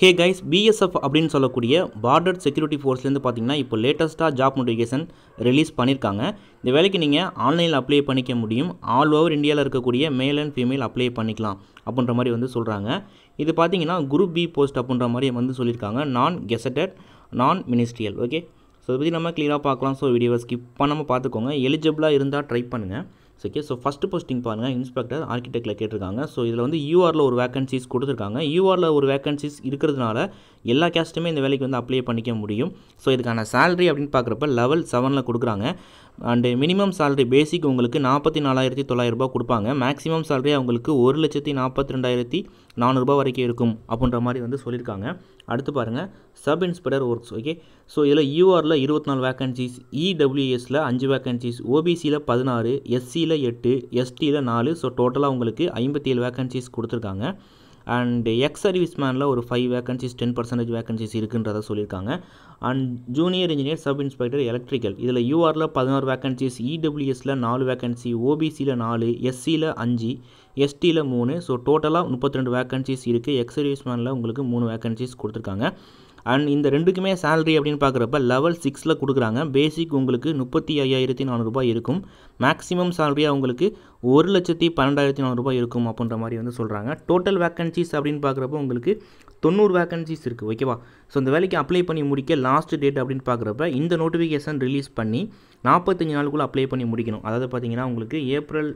hey guys BSF அப்படின்னு சொல்லக்கூடிய border security ஃபோர்ஸ்லேருந்து பார்த்தீங்கன்னா இப்போ லேட்டஸ்ட்டாக ஜாப் நோட்டிஃபிகேஷன் ரிலீஸ் பண்ணியிருக்காங்க இந்த வேலைக்கு நீங்கள் ஆன்லைனில் அப்ளை பண்ணிக்க முடியும் ஆல் ஓவர் இந்தியாவில் இருக்கக்கூடிய மேல் அண்ட் ஃபீமேல் அப்ளை பண்ணிக்கலாம் அப்படின்ற மாதிரி வந்து சொல்கிறாங்க இது பார்த்தீங்கன்னா குரூப் பி போஸ்ட் அப்படின்ற மாதிரி வந்து சொல்லியிருக்காங்க நான் கெசட்டட் நான் மினிஸ்ட்ரியல் ஓகே ஸோ இதை பற்றி நம்ம கிளியராக பார்க்கலாம் ஸோ வீடியோவை ஸ்கிப் பண்ணாமல் பார்த்துக்கோங்க எலிஜிபிளாக இருந்தால் ட்ரை பண்ணுங்கள் so okay so first posting பாருங்கள் இன்ஸ்பெக்டர் ஆர்கிடெக்டில் கேட்டிருக்காங்க ஸோ இதில் வந்து யூஆரில் ஒரு வேகன்சிஸ் கொடுத்துருக்காங்க யூஆரில் ஒரு வேகன்சிஸ் இருக்கிறதுனால எல்லா கேஸ்ட்டுமே இந்த வேலைக்கு வந்து அப்ளை பண்ணிக்க முடியும் ஸோ இதுக்கான சேலரி அப்படின்னு பார்க்குறப்ப லெவல் செவனில் கொடுக்குறாங்க அண்டு மினிமம் சேலரி பேசிக் உங்களுக்கு நாற்பத்தி நாலாயிரத்தி தொள்ளாயிரரூபா கொடுப்பாங்க மேக்ஸிமம் சேலரி அவங்களுக்கு ஒரு லட்சத்தி நாற்பத்தி ரெண்டாயிரத்தி நானூறுரூபா வரைக்கும் இருக்கும் அப்படின்ற மாதிரி வந்து சொல்லியிருக்காங்க அடுத்து பாருங்கள் sub inspector works okay so இதில் யூஆரில் இருபத்தி நாலு வேகன்சிஸ் இடபிள்யூஎஸில் அஞ்சு வேகன்சிஸ் ஓபிசியில் பதினாறு எஸ்சியில் எட்டு எஸ்டியில் நாலு ஸோ டோட்டலாக உங்களுக்கு ஐம்பத்தி ஏழு வேகன்சிஸ் கொடுத்துருக்காங்க அண்ட் எக்ஸ் சர்வீஸ் மேனில் ஒரு five vacancies ten percentage vacancies இருக்குன்றத சொல்லியிருக்காங்க and junior engineer sub inspector electrical இதில் யூஆரில் பதினாறு வேகன்சிஸ் இடபிள்யூஎஸில் நாலு வேகன்சி ஓபிசியில் நாலு எஸ்சியில் அஞ்சு எஸ்டியில் மூணு ஸோ டோட்டலாக முப்பத்தி ரெண்டு வேகன்சிஸ் இருக்குது எக்ஸ் சர்வீஸ் மேனில் உங்களுக்கு மூணு வேகன்சிஸ் கொடுத்துருக்காங்க அண்ட் இந்த ரெண்டுக்குமே சேலரி அப்படின்னு பார்க்குறப்ப லெவல் சிக்ஸில் கொடுக்குறாங்க பேசிக் உங்களுக்கு முப்பத்தி ஐயாயிரத்தி நானூறுரூபா இருக்கும் மேக்ஸிமம் சேலரியாக உங்களுக்கு ஒரு லட்சத்தி பன்னெண்டாயிரத்தி நானூறுரூபா இருக்கும் அப்படின்ற மாதிரி வந்து சொல்கிறாங்க டோட்டல் வேக்கன்சிஸ் அப்படின்னு பார்க்குறப்ப உங்களுக்கு தொண்ணூறு வேக்கன்சிஸ் இருக்குது ஓகேவா ஸோ இந்த வேலைக்கு அப்ளை பண்ணி முடிக்க லாஸ்ட் டேட் அப்படின்னு பார்க்குறப்ப இந்த நோட்டிஃபிகேஷன் ரிலீஸ் பண்ணி நாற்பத்தஞ்சு நாளுக்குள்ளே அப்ளை பண்ணி முடிக்கணும் அதாவது பார்த்தீங்கன்னா உங்களுக்கு ஏப்ரல்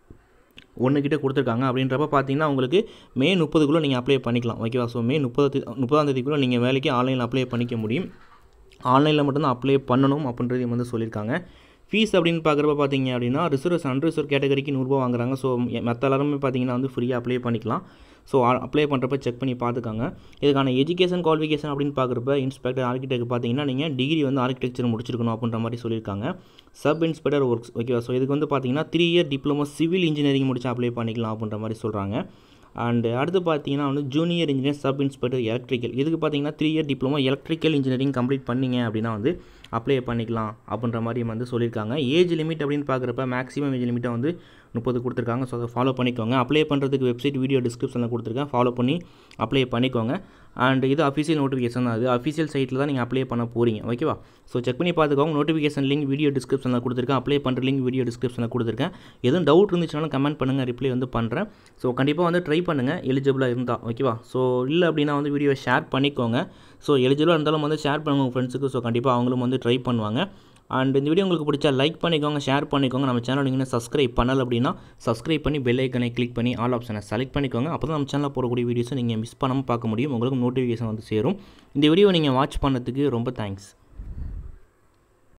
ஒன்று கிட்ட கொடுத்துருக்காங்க அப்படின்றப்ப பார்த்தீங்கன்னா உங்களுக்கு மே முப்பதுக்குள்ளே நீங்கள் அப்ளை பண்ணிக்கலாம் ஓகேவா ஸோ மே முப்பது முப்பதாம் தேதிக்குள்ளே நீங்கள் வேலைக்கு ஆன்லைனில் அப்ளை பண்ணிக்க முடியும் ஆன்லைனில் மட்டும்தான் அப்ளை பண்ணணும் அப்படின்றதையும் வந்து சொல்லியிருக்காங்க ஃபீஸ் அப்படின்னு பார்க்குறப்ப பார்த்தீங்க அப்படின்னா ரிசர்வ் அன்ரிசர்வ் கேட்டகரிக்கு நூறுரூவா வாங்குறாங்க ஸோ மற்ற எல்லாருமே பார்த்தீங்கன்னா வந்து ஃப்ரீயாக அப்ளை பண்ணிக்கலாம் ஸோ அப்ளை பண்ணுறப்ப செக் பண்ணி பார்த்துக்காங்க இதுக்கான எஜுகேஷன் குவாலிஃபிகேஷன் அப்படின்னு பார்க்குறப்ப இன்ஸ்பெக்டர் ஆர்கிடெக்ட் பார்த்தீங்கன்னா நீங்கள் டிகிரி வந்து ஆர்கிடெக்சர் முடிச்சிருக்கணும் அப்படின்ற மாதிரி சொல்லியிருக்காங்க சப் இன்ஸ்பெக்டர் ஒர்க்ஸ் ஓகேவா ஸோ இதுக்கு வந்து பார்த்தீங்கன்னா three year diploma civil engineering முடிச்சு அப்ளை பண்ணிக்கலாம் அப்படின்ற மாதிரி சொல்கிறாங்க அண்டு அடுத்து பார்த்தீங்கன்னா வந்து junior engineer sub inspector electrical இதுக்கு பார்த்தீங்கன்னா three year diploma electrical engineering complete பண்ணிங்க அப்படின்னா வந்து அப்ளை பண்ணிக்கலாம் அப்படின்ற மாதிரி வந்து சொல்லியிருக்காங்க ஏஜ் லிமிட் அப்படின்னு பார்க்குறப்ப மேக்ஸிமம் ஏஜ் லிமிட்டை வந்து முப்பது கொடுத்துருக்காங்க ஸோ அதை ஃபாலோ பண்ணிக்கோங்க அப்ளை பண்ணுறதுக்கு வெப்சைட் வீடியோ டிஸ்கிரிப்ஷனில் கொடுத்துருக்கேன் ஃபாலோ பண்ணி அப்ளை பண்ணிக்கோங்க அண்ட் இது அஃபிஷியல் நோட்டிஃபிகேஷன் தான் அது அஃபிஷியல் சைட்டில் தான் நீங்கள் அப்ளை பண்ண போகிறீங்க ஓகேவா ஸோ செக் பண்ணி பார்த்துக்கோங்க நோட்டிஃபிகேஷன் லிங்க் வீடியோ டிஸ்கிரிப்ஷனில் கொடுத்துருக்கேன் அப்ளை பண்ணுற லிங்க் வீடியோ டிஸ்கிரிப்ஷனில் கொடுத்துருக்கேன் எதுவும் டவுட் இருந்துச்சுனாலும் கமெண்ட் பண்ணுங்கள் ரிப்ளை வந்து பண்ணுறேன் ஸோ கண்டிப்பாக வந்து ட்ரை பண்ணுங்கள் எலிஜிபிளாக இருந்தால் ஓகேவா ஸோ இல்லை அப்படின்னா வந்து வீடியோவை ஷேர் பண்ணிக்கோங்க ஸோ எலிஜிபிளாக இருந்தாலும் வந்து ஷேர் பண்ணுங்கள் உங்கள் ஃப்ரெண்ட்ஸுக்கு ஸோ கண்டிப்பாக அவங்களும் வந்து ட்ரை பண்ணுவாங்க அண்ட் இந்த வீடியோ உங்களுக்கு பிடிச்சா லைக் பண்ணிக்கோங்க ஷேர் பண்ணிக்கோங்க நம்ம சேனல் நீங்கள் சப்ஸ்கிரைப் பண்ணல அப்படின்னா சப்ஸ்கிரைப் பண்ணி பெல் ஐக்கனை கிளிக் பண்ணி ஆல் ஆப்ஷனை செலக்ட் பண்ணிக்கோங்க அப்போ தான் நம்ம சேனலில் போடக்கூடிய வீடியோஸை நீங்கள் மிஸ் பண்ணாமல் பார்க்க முடியும் உங்களுக்கு நோட்டிஃபிகேஷன் வந்து சேரும் இந்த வீடியோ நீங்கள் வாட்ச் பண்ணதுக்கு ரொம்ப தேங்க்ஸ்